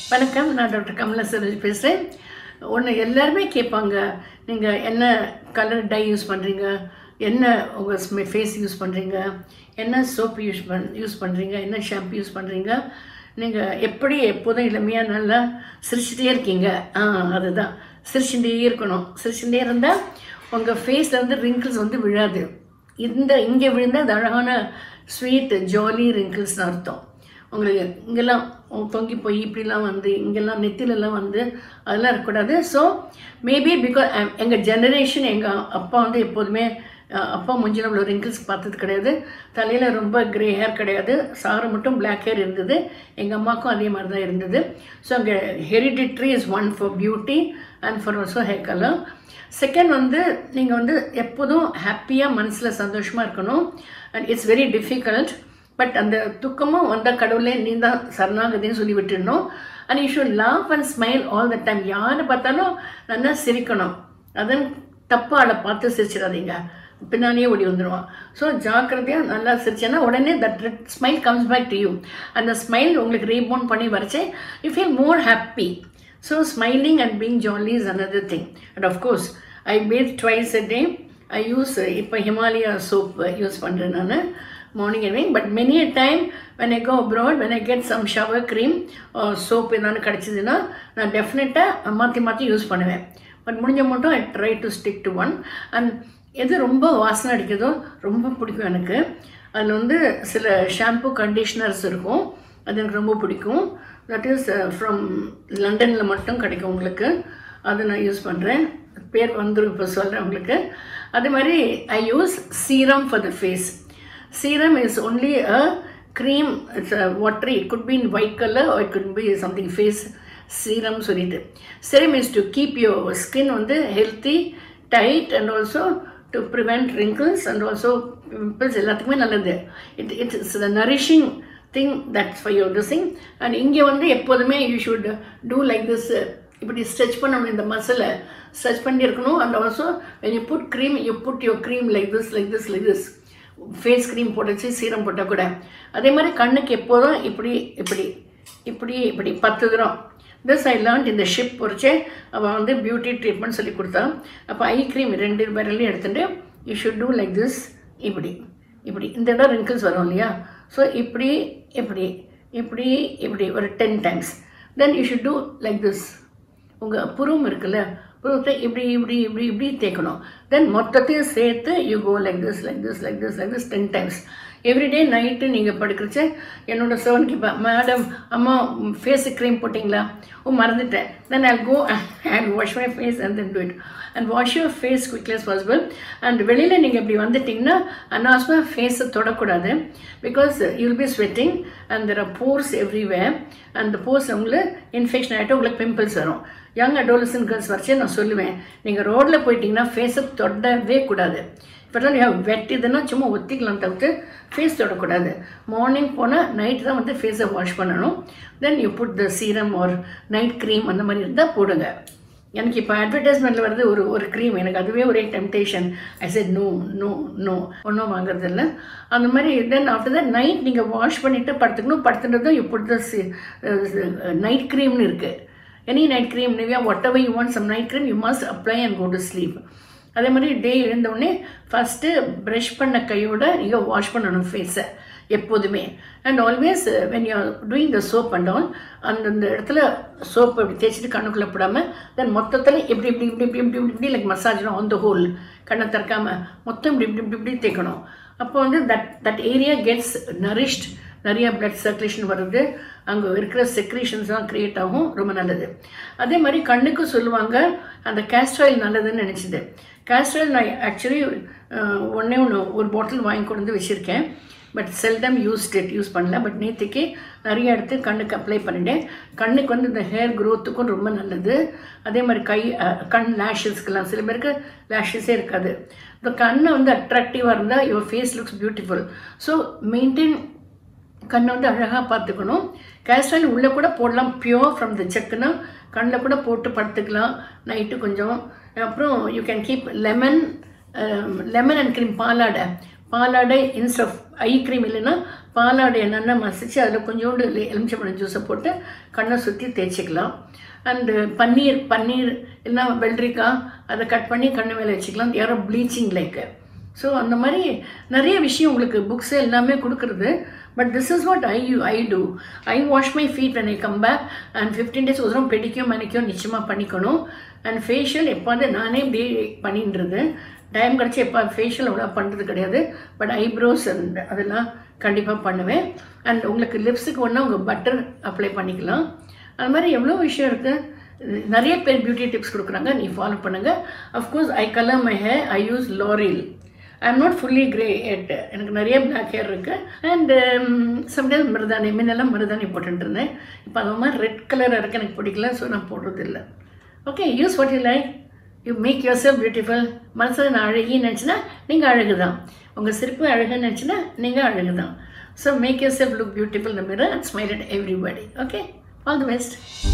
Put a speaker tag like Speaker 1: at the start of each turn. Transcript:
Speaker 1: வணக்கம் நான் டாக்டர் கமலா சரோஜ் பேசுகிறேன் ஒன்று எல்லாருமே கேட்பாங்க நீங்கள் என்ன கலர் டை யூஸ் பண்ணுறீங்க என்ன உங்கள் ஃபேஸ் யூஸ் பண்ணுறீங்க என்ன சோப் யூஸ் பண் யூஸ் பண்ணுறீங்க என்ன ஷாம்பு யூஸ் பண்ணுறீங்க நீங்கள் எப்படி எப்போதும் இளமையாக நல்லா சிரிச்சிட்டே இருக்கீங்க ஆ அதுதான் சிரிச்சுட்டே இருக்கணும் சிரிச்சுட்டே இருந்தால் உங்கள் ஃபேஸில் வந்து ரிங்கிள்ஸ் வந்து விழாது இந்த இங்கே விழுந்தால் அது அழகான ஸ்வீட் ஜாலி ரிங்கிள்ஸ்னு அர்த்தம் உங்களுக்கு இங்கெல்லாம் தொங்கி போய் இப்படிலாம் வந்து இங்கெல்லாம் நெத்திலெல்லாம் வந்து அதெல்லாம் இருக்கக்கூடாது ஸோ மேபி பிகாஸ் எங்கள் ஜெனரேஷன் எங்கள் அப்பா வந்து எப்போதுமே அஹ், அப்பா மூஞ்சில் அவ்வளோ ரிங்கிள்ஸ் பார்த்தது கிடையாது தலையில் ரொம்ப கிரே ஹேர் கிடையாது சாரு மட்டும் பிளாக் ஹேர் இருந்தது எங்கள் அம்மாவுக்கும் அதே மாதிரி தான் இருந்தது ஸோ அங்கே hereditary is one for beauty and for also hair colour second வந்து நீங்கள் வந்து எப்போதும் ஹாப்பியாக மனசில் சந்தோஷமாக இருக்கணும் and it's very difficult but அந்த துக்கமும் வந்த கடவுளே நீ தான் சரணாகதின்னு சொல்லி விட்டுடணும் and you should laugh and smile all the time யாரை பார்த்தாலும் நல்லா சிரிக்கணும் அதன் தப்பு ஆளை பார்த்து சிரிச்சிடாதீங்க பின்னாடியே ஓடி வந்துடுவான் ஸோ ஜாக்கிரதையாக நல்லா சிரிச்சேன்னா உடனே that smile comes back to you அந்த ஸ்மைல் உங்களுக்கு ரீபோன் பண்ணி வரைச்சே you feel more happy so smiling and being jolly is another thing and of course I bathe twice a day I use இப்போ ஹிமாலயா சோப் யூஸ் பண்ணுறேன் நான் morning evening but many a time when I go abroad when I get some shower cream soap ஏதாவது கிடச்சிதுன்னா நான் டெஃபினட்டாக மாற்றி மாற்றி use பண்ணுவேன் பட் முடிஞ்ச மட்டும் I try to stick to one and எது ரொம்ப வாசனை அடிக்குதோ ரொம்ப பிடிக்கும் எனக்கு அதில் வந்து சில ஷாம்பு கண்டிஷ்னர்ஸ் இருக்கும் அது எனக்கு ரொம்ப பிடிக்கும் தட் இஸ் ஃப்ரம் லண்டனில் மட்டும் கிடைக்கும் உங்களுக்கு அதை நான் யூஸ் பண்ணுறேன் பேர் வந்துடும் இப்போ சொல்கிறேன் உங்களுக்கு அதே மாதிரி I use serum for the face serum is only a cream it's a watery it could be in white color or it could be something face serum சொல்லிட்டு serum is to keep your skin வந்து healthy tight and also to prevent wrinkles and also pimples எல்லாத்துக்குமே நல்லது it it is the nourishing thing that's for your this thing and இங்கே வந்து எப்போதுமே you should do like this இப்படி stretch பண்ணணும் இந்த மசிலை stretch பண்ணி இருக்கணும் and also when you put cream you put your cream like this like this like this face cream போட்டுச்சு serum போட்டால் கூட அதே மாதிரி கண்ணுக்கு எப்போதும் இப்படி இப்படி இப்படி இப்படி பத்து தூரம் திஸ் ஐ லேர்ன்ட் இந்த ஷிப் பொறிச்சு அவள் வந்து பியூட்டி ட்ரீட்மெண்ட் சொல்லி கொடுத்தா அப்போ ஐ க்ரீம் ரெண்டு பேரிலையும் எடுத்துட்டு you should do like this இப்படி இப்படி இந்த இடம் ரிங்கிள்ஸ் வரும் இல்லையா ஸோ இப்படி இப்படி இப்படி இப்படி ஒரு ten times then you should do like this உங்கள் புருவம் இருக்குல்ல புருவத்தை இப்படி இப்படி இப்படி இப்படி தேய்க்கணும் தென் மொத்தத்தையும் சேர்த்து you go like this like this like this like this ten times every day night நீங்கள் படுக்கிறச்ச என்னோட சர்வன் கேட்பேன் மேடம் அம்மா ஃபேஸு க்ரீம் போட்டிங்களா ஓ மறந்துட்டேன் then I go and wash my face and then do it and wash your face quickly as possible and வெளியில் நீங்கள் இப்படி வந்துட்டிங்கன்னா அனாவசியமாக ஃபேஸை தொடக்கூடாது because you'll be sweating and there are pores everywhere அந்த போர்ஸ் உங்களுக்கு இன்ஃபெக்ஷன் ஆகிட்டு உங்களுக்கு பிம்பிள்ஸ் வரும் யங் அடோலசன் கேர்ள்ஸ் வரைச்சே நான் சொல்லுவேன் நீங்கள் ரோட்டில் போயிட்டீங்கன்னா ஃபேஸை தொடவே கூடாது இப்போதான் யூ வெட் இதுன்னா சும்மா ஒத்திக்கலாம் தவிர்த்து ஃபேஸ் தொடக்கூடாது மார்னிங் போனால் நைட் தான் வந்து ஃபேஸை வாஷ் பண்ணணும் then you put the serum or night cream அந்த மாதிரி இருந்தால் போடுங்க எனக்கு இப்போ அட்வர்டைஸ்மெண்ட்டில் வருது ஒரு ஒரு க்ரீம் எனக்கு அதுவே ஒரே temptation I said no no no ஒன்றும் வாங்குறது இல்லை அந்த மாதிரி தென் ஆஃப்டர் த நைட் நீங்கள் வாஷ் பண்ணிவிட்டு படுத்துக்கணும் படுத்துன்றதும் யூ புட் த நைட் க்ரீம்னு இருக்குது any night cream Nivea whatever you want some night cream you must apply and go to sleep அதே மாதிரி டே எழுந்தவுடனே ஃபஸ்ட்டு ப்ரஷ் பண்ண கையோட நீங்கள் வாஷ் பண்ணணும் ஃபேஸை எப்போதுமே and always when you doing the soap and all அந்தந்த இடத்துல சோப் இப்படி தேய்ச்சிட்டு கண்ணுக்குள்ளே போடாமல் தென் மொத்தத்தில் இப்படி இப்படி இப்படி இப்படி இப்படி இப்படி இப்படி like massage on the whole கண்ணை திறக்காமல் மொத்தம் இப்படி இப்படி இப்படி இப்படி தேய்க்கணும் அப்போ வந்து that that area gets nourished நிறைய பிளட் சர்க்குலேஷன் வருது அங்கே இருக்கிற செக்ரேஷன்ஸ்லாம் க்ரியேட் ஆகும் ரொம்ப நல்லது அதே மாதிரி கண்ணுக்கு சொல்லுவாங்க அந்த castor oil நல்லதுன்னு நினச்சிது castor oil நான் ஆக்சுவலி ஒன்றே ஒன்று ஒரு பாட்டில் வாங்கி கொண்டு வந்து வச்சுருக்கேன் but seldom used it use பண்ணல பட் நேற்றுக்கு நிறைய எடுத்து கண்ணுக்கு அப்ளை பண்ணிட்டேன் கண்ணுக்கு வந்து இந்த ஹேர் க்ரோத்துக்கும் ரொம்ப நல்லது அதே மாதிரி கை அஹ், கண் லேஷஸ்க்கெல்லாம் சில பேருக்கு லேஷஸே இருக்காது இந்த கண்ணை வந்து அட்ராக்டிவாக இருந்தால் your face looks beautiful so maintain கண்ணை வந்து அழகாக பார்த்துக்கணும் கேஸ்ட்ராயில் உள்ளே கூட போடலாம் பியோர் ஃப்ரம் த செக்குனா கண்ணில் கூட போட்டு படுத்துக்கலாம் நைட்டு கொஞ்சம் அப்புறம் you can keep lemon lemon and cream பாலாடை பாலாடை இன்ஸ்ட் ஆஃப் ஐ க்ரீம் இல்லைன்னா பாலாடை என்னென்ன மசிச்சு அதில் கொஞ்சோண்டு எலி- எலுமிச்சம்பழம் ஜூஸை போட்டு கண்ணை சுற்றி தேய்ச்சிக்கலாம் அண்டு பன்னீர் பன்னீர் இல்லைன்னா வெள்ளரிக்காய் அதை கட் பண்ணி கண்ணு மேலே வச்சுக்கலாம் யாரோ ப்ளீச்சிங் லைக்கு ஸோ அந்த மாதிரி நிறைய விஷயம் உங்களுக்கு புக்ஸ் எல்லாமே கொடுக்குறது but this is what I you I do I wash my feet when I come back and fifteen days ஒரு பெடிக்கும் மணிக்கும் நிச்சயமாக பண்ணிக்கணும் அண்ட் ஃபேஷியல் எப்போது நானே இப்படி பண்ணின்றது டைம் கிடச்சி எப்போ ஃபேஷியல் அவ்வளோ பண்ணுறது கிடையாது பட் ஐப்ரோஸ் அண்ட் அதெல்லாம் கண்டிப்பாக பண்ணுவேன் அண்ட் உங்களுக்கு லிப்ஸுக்கு ஒன்றா உங்கள் பட்டர் அப்ளை பண்ணிக்கலாம் அது மாதிரி எவ்வளோ விஷயம் இருக்குது நிறைய பேர் பியூட்டி டிப்ஸ் கொடுக்குறாங்க நீ ஃபாலோ பண்ணுங்கள் of course I colour my hair I use L'Oreal I am not fully grey yet எனக்கு நிறைய பிளாக் ஹேர் இருக்குது அண்ட் சம்டைம்ஸ் மருதாணி முன்னெல்லாம் மருதாணி போட்டுட்டு இருந்தேன் இப்போ அது மாதிரி ரெட் கலராக இருக்குது எனக்கு பிடிக்கல ஸோ நான் போடுறது இல்லை okay use what you like you make your self beautiful மனசில் நான் அழகின்னு நினச்சினா நீங்கள் அழகு தான் உங்கள் சிரிப்பு அழகுன்னு நினச்சினா நீங்கள் அழகு தான் so make your self look beautiful இந்த mirror and smile at everybody okay all the best